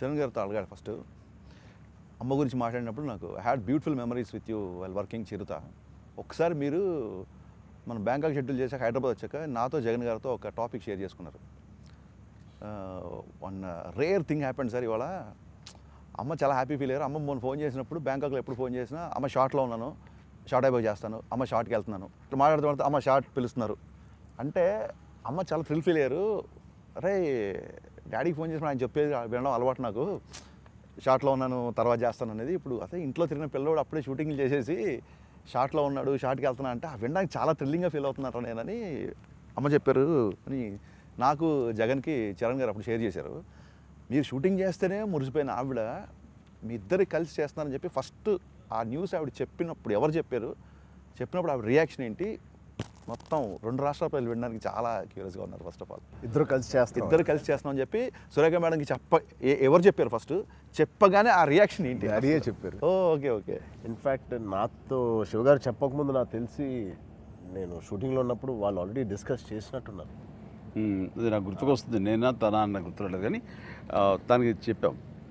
చరణ్ గారితో అడగాడు ఫస్ట్ అమ్మ గురించి మాట్లాడినప్పుడు నాకు had beautiful memories with you well working Chirutha ఒకసారి మీరు మనం బ్యాంకాక్ షెడ్యూల్ చేశాక హైదరాబాద్ వచ్చాక నాతో జగన్ గారితో ఒక టాపిక్ షేర్ చేసుకున్నారు one rare thing happened sir ఇవాళ అమ్మ చాలా హ్యాపీ ఫీల్ అయ్యారు అమ్మ మొన్న ఫోన్ చేసినప్పుడు బ్యాంకాక్లో ఎప్పుడు ఫోన్ చేసినా అమ్మ షార్ట్లో ఉన్నాను షార్ట్ అయిపోయి చేస్తాను అమ్మ షార్ట్కి వెళ్తున్నాను ఇట్లా మాట్లాడుతూ మాట్లాడుతూ అమ్మ షార్ట్ పిలుస్తున్నారు అంటే అమ్మ చాలా థ్రిల్ ఫీల్ అయ్యారు అరే డాడీకి ఫోన్ చేసినప్పుడు ఆయన చెప్పేది వినడం అలవాటు నాకు షార్ట్లో ఉన్నాను తర్వాత చేస్తాను అనేది ఇప్పుడు అదే ఇంట్లో తిరిగిన పిల్లవాడు అప్పుడే షూటింగ్లు చేసేసి షార్ట్లో ఉన్నాడు షార్ట్కి వెళ్తున్నా అంటే ఆ వినడానికి చాలా థ్రిల్లింగ్గా ఫీల్ అవుతున్నారు నేనని అమ్మ చెప్పారు అని నాకు జగన్కి చరణ్ గారు అప్పుడు షేర్ చేశారు మీరు షూటింగ్ చేస్తేనే మురిసిపోయిన ఆవిడ మీ ఇద్దరికి కలిసి చేస్తున్నారని చెప్పి ఫస్ట్ ఆ న్యూస్ ఆవిడ చెప్పినప్పుడు ఎవరు చెప్పారు చెప్పినప్పుడు ఆవిడ రియాక్షన్ ఏంటి మొత్తం రెండు రాష్ట్రాల ప్రజలు వినడానికి చాలా క్యూరియస్గా ఉన్నారు ఫస్ట్ ఆఫ్ ఆల్ ఇద్దరు కలిసి చేస్తారు ఇద్దరు కలిసి చేస్తున్నామని చెప్పి సురేఖ మేడంకి చెప్ప ఎ- ఎవరు చెప్పారు ఫస్ట్ చెప్పగానే ఆ రియాక్షన్ ఏంటి డాడీయే చెప్పారు ఓ ఓకే ఓకే ఇన్ఫ్యాక్ట్ నాతో శివగారు చెప్పకముందు నాకు తెలిసి నేను షూటింగ్లో ఉన్నప్పుడు వాళ్ళు ఆల్రెడీ డిస్కస్ చేసినట్టున్నారు ఉమ్, ఇది నాకు గుర్తుకొస్తుంది నేనా తన అన్న గుర్తురాలేదు కానీ ఆ, తనకి చెప్పాం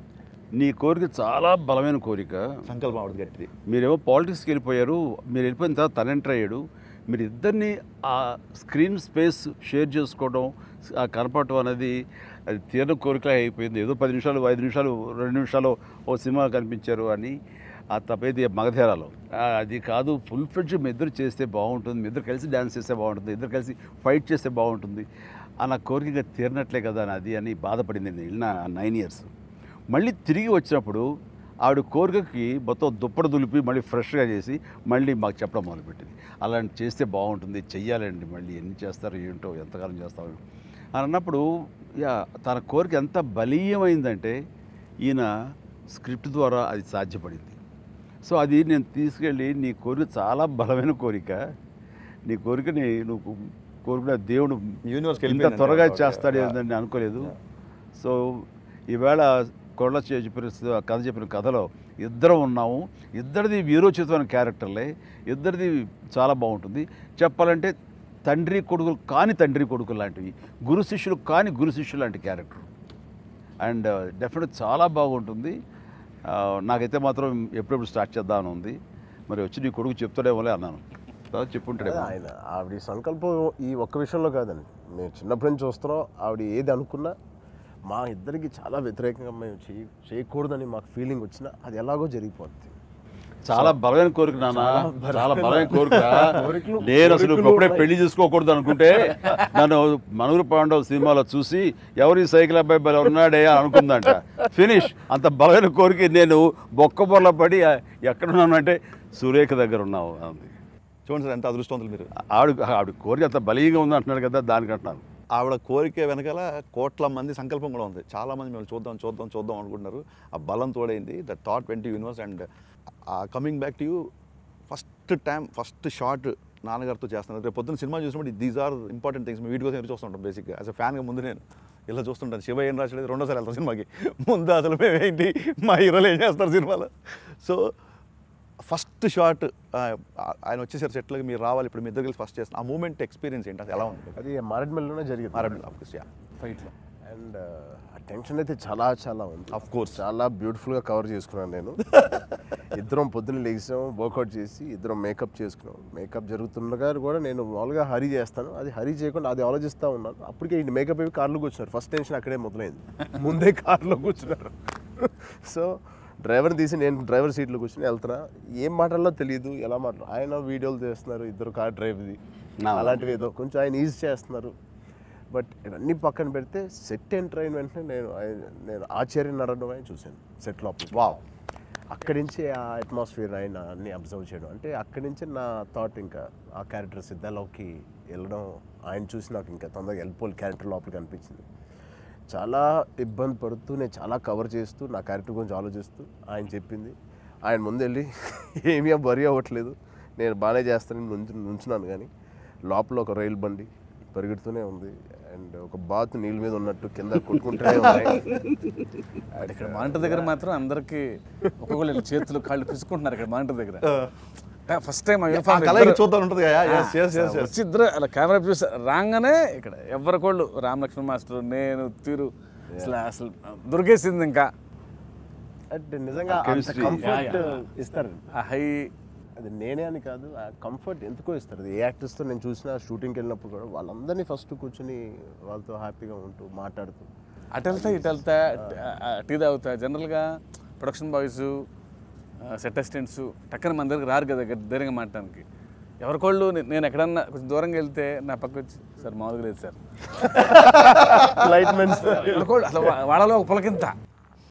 నీ కోరిక చాలా బలమైన కోరిక సంకల్పం ఆవిడ గట్టిది మీరేమో పాలిటిక్స్కి వెళ్ళిపోయారు మీరు వెళ్ళిపోయిన తర్వాత తన ఎంటర్ అయ్యాడు మీరు ఇద్దరిని ఆ స్క్రీన్ స్పేస్ షేర్ చేసుకోవడం ఆ కనపడటం అనేది అది తీవ్ర కోరిక అయిపోయింది ఏదో పది నిమిషాలు ఐదు నిమిషాలు రెండు నిమిషాలు ఓ సినిమా కనిపించారు అని ఆ తప్పేది మగధేరాలో ఆ, అది కాదు ఫుల్ ఫ్లెడ్జ్ మీ ఇద్దరు చేస్తే బాగుంటుంది మీ ఇద్దరు కలిసి డ్యాన్స్ చేస్తే బాగుంటుంది ఇద్దరు కలిసి ఫైట్ చేస్తే బాగుంటుంది ఆ నా కోరిక తీరినట్లే కదా అది అని బాధపడింది నేను వెళ్ళిన నైన్ ఇయర్స్ మళ్ళీ తిరిగి వచ్చినప్పుడు ఆవిడ కోరికకి మొత్తం దుప్పటి దులిపి మళ్ళీ ఫ్రెష్గా చేసి మళ్ళీ మాకు చెప్పడం మొదలుపెట్టింది అలాంటి చేస్తే బాగుంటుంది చెయ్యాలండి మళ్ళీ ఎన్ని చేస్తారో ఏంటో ఎంతకాలం చేస్తారో అని అన్నప్పుడు యా తన కోరిక ఎంత బలీయమైందంటే ఈయన స్క్రిప్ట్ ద్వారా అది సాధ్యపడింది సో అది నేను తీసుకెళ్ళి నీ కోరిక చాలా బలమైన కోరిక నీ కోరికని నువ్వు కోరుకున్న దేవుడు యూనివర్స్కి ఇంత వెళ్ళిపోయిందంటే త్వరగా ఓకే. చేస్తాడు అని అనుకోలేదు సో ఈవేళ కొండ చెప్పిన కథ చెప్పిన కథలో ఇద్దరం ఉన్నాము ఇద్దరిది వీరోచితమైన క్యారెక్టర్లే ఇద్దరిది చాలా బాగుంటుంది చెప్పాలంటే తండ్రి కొడుకులు కాని తండ్రి కొడుకులు లాంటివి గురు శిష్యులు కాని గురు శిష్యులు లాంటి క్యారెక్టర్ అండ్ డెఫినెట్ చాలా బాగుంటుంది ఆ, నాకైతే మాత్రం ఎప్పుడెప్పుడు స్టార్ట్ చేద్దామని ఉంది మరి వచ్చి నీ కొడుకు చెప్తాడేమోలే అన్నాను తర్వాత చెప్పుంటాడేమో ఆయన ఆవిడ సంకల్పం ఈ ఒక్క విషయంలో కాదండి మేము చిన్నప్పటి నుంచి చూస్తున్నాం ఆవిడ ఏది అనుకున్నా మా ఇద్దరికి చాలా వ్యతిరేకంగా మేము చేయ చేయకూడదని మాకు ఫీలింగ్ వచ్చినా అది ఎలాగో జరిగిపోద్ది చాలా బలమైన కోరిక నాన్న చాలా బలమైన కోరిక కోరికలు- నేను అసలు కోరికలు ఇప్పుడే ఉన్నాయి. పెళ్లి చేసుకోకూడదు అనుకుంటే నన్ను మనూరు పాండవ్ సినిమాలో చూసి ఎవరి సైకిల్ అబ్బాయి బల ఉన్నాడే అని అనుకుందంట ఫినిష్ అంత బలమైన కోరిక నేను బొక్క బొల్ల పడి ఎక్కడున్నానంటే సురేఖ దగ్గర ఉన్నావు అంది చూడండి సార్ ఎంత అదృష్టవంతులు మీరు ఆవిడ ఆవిడ కోరిక అంత బలీయంగా ఉంది అంటున్నాడు కదా దానికి అంటున్నాను ఆవిడ కోరిక వెనకాల కోట్ల మంది సంకల్పం కూడా ఉంది చాలా మంది మేము చూద్దాం చూద్దాం చూద్దాం అనుకుంటున్నారు ఆ బలం తోడైంది the thought twenty universe and coming back to you first time first short నాన్నగారితో చేస్తున్నారు రేపు పొద్దున్న సినిమా చూసినప్పుడు దీస్ ఆర్ ఇంపార్టెంట్ థింగ్స్ వీటి కోసం ఎదురు చూస్తుంటాం బేసిక్గా యాజ్ అ ఫ్యాన్గా ముందు నేను ఇలా చూస్తుంటాను శివ ఏం రాసలేదు రెండోసారి వెళ్తాం సినిమాకి ముందు అసలు మేము ఏంటి మా హీరోలు ఏం చేస్తారు సినిమాలో సో ఫస్ట్ షార్ట్ ఆయన వచ్చేసారు సెట్లకి మీరు రావాలి ఇప్పుడు మీ ఇద్దరు కలిసి ఫస్ట్ చేస్తాను ఆ మూమెంట్ ఎక్స్పీరియన్స్ ఏంటి అది ఎలా ఉంది అది మారేడుమల్లిలోనే జరిగింది మారబిల్ ఆఫ్ కోర్స్ యా ఫైట్లో అండ్ ఆ టెన్షన్ అయితే చాలా చాలా ఉంది Of course. చాలా బ్యూటిఫుల్గా కవర్ చేసుకున్నాను నేను ఇద్దరం పొద్దున్న లేచాం వర్కౌట్ చేసి ఇద్దరం మేకప్ చేసుకున్నాం మేకప్ జరుగుతుండగా కూడా నేను మామూలుగా హరి చేస్తాను అది హరి చేయకుండా అది ఆలోచిస్తూ ఉన్నాను అప్పటికే ఈ మేకప్ అయ్యి కార్లో కూర్చున్నారు ఫస్ట్ టెన్షన్ అక్కడే మొదలైంది ముందే కార్లో కూర్చున్నారు సో డ్రైవర్ తీసి నేను డ్రైవర్ సీట్లో కూర్చుని వెళ్తున్నా ఏం మాటల్లో తెలియదు ఎలా మాట్లాడు ఆయన వీడియోలు చేస్తున్నారు ఇద్దరు కార్ డ్రైవ్ది నా. అలాంటివి ఏదో కొంచెం ఆయన ఈజీ చేస్తున్నారు బట్ ఇవన్నీ పక్కన పెడితే సెట్ ఎంటర్ అయిన వెంటనే నేను ఆయన- నేను ఆశ్చర్య నడడం అని చూశాను సెట్ లోపల వావ్ అక్కడి నుంచి ఆ అట్మాస్ఫియర్ ఆయన అన్ని అబ్జర్వ్ చేయడం అంటే అక్కడి నుంచి నా థాట్ ఇంకా ఆ క్యారెక్టర్ సిద్ధాలోకి వెళ్ళడం ఆయన చూసి నాకు ఇంకా తొందరగా వెళ్ళిపోవాలి క్యారెక్టర్ లోపలికి అనిపించింది చాలా ఇబ్బంది పడుతూ నేను చాలా కవర్ చేస్తూ నా క్యారెక్టర్ గురించి ఆలోచిస్తూ ఆయన చెప్పింది ఆయన ముందెళ్ళి ఏమీ వరి అవ్వట్లేదు నేను బాగానే చేస్తానని నుంచు నుంచున్నాను కానీ లోపల ఒక రైలు బండి పరిగెడుతూనే ఉంది అండ్ ఒక బాత్ నీళ్ళ మీద ఉన్నట్టు కింద కొట్టుకుంటూనే ఉన్నాయి బట్ ఇక్కడ మానిటర్ దగ్గర మాత్రం అందరికి ఒక్కొక్కరు ఇలా చేతులు కాళ్ళు పిసుకుంటున్నారు ఇక్కడ మానిటర్ దగ్గర ఫస్ట్ టైం ఆ కలయిక చూద్దాం ఉంటుంది కదా ఎస్ ఎస్ ఎస్ వచ్చి ఇద్దరు అలా కెమెరా చూసి రాగానే ఇక్కడ ఎవరికోళ్ళు రామలక్ష్మణ్ మాస్టర్ నేను తీరు అసలు అసలు దొరికేసింది ఇంకా అంటే నిజంగా Chemistry. కంఫర్ట్ Yeah, ఇస్తారు ఆ హై అది నేనే అని కాదు ఆ కంఫర్ట్ ఎందుకో ఇస్తారు అది ఏ యాక్టర్స్తో నేను చూసిన షూటింగ్కి వెళ్ళినప్పుడు కూడా వాళ్ళందరినీ ఫస్ట్ కూర్చుని వాళ్ళతో హ్యాపీగా ఉంటూ మాట్లాడుతూ అటు వెళ్తా ఇటు వెళ్తా ఆ, టీ తాగుతా జనరల్గా ప్రొడక్షన్ బాయ్స్ సెట్ అసిస్టెంట్స్ టక్కన మన దగ్గరికి రారు కదా గట్టి ధైర్యంగా మాట్లాడడానికి ఎవరికోళ్ళు నే- నేను ఎక్కడన్నా కొంచెం దూరంగా వెళ్తే నా పక్క వచ్చి సార్ మామూలుగా లేదు సార్ లైట్ మెన్స్ ఎవరికోళ్ళు అసలు వా- వాళ్ళలో ఒక పులకింత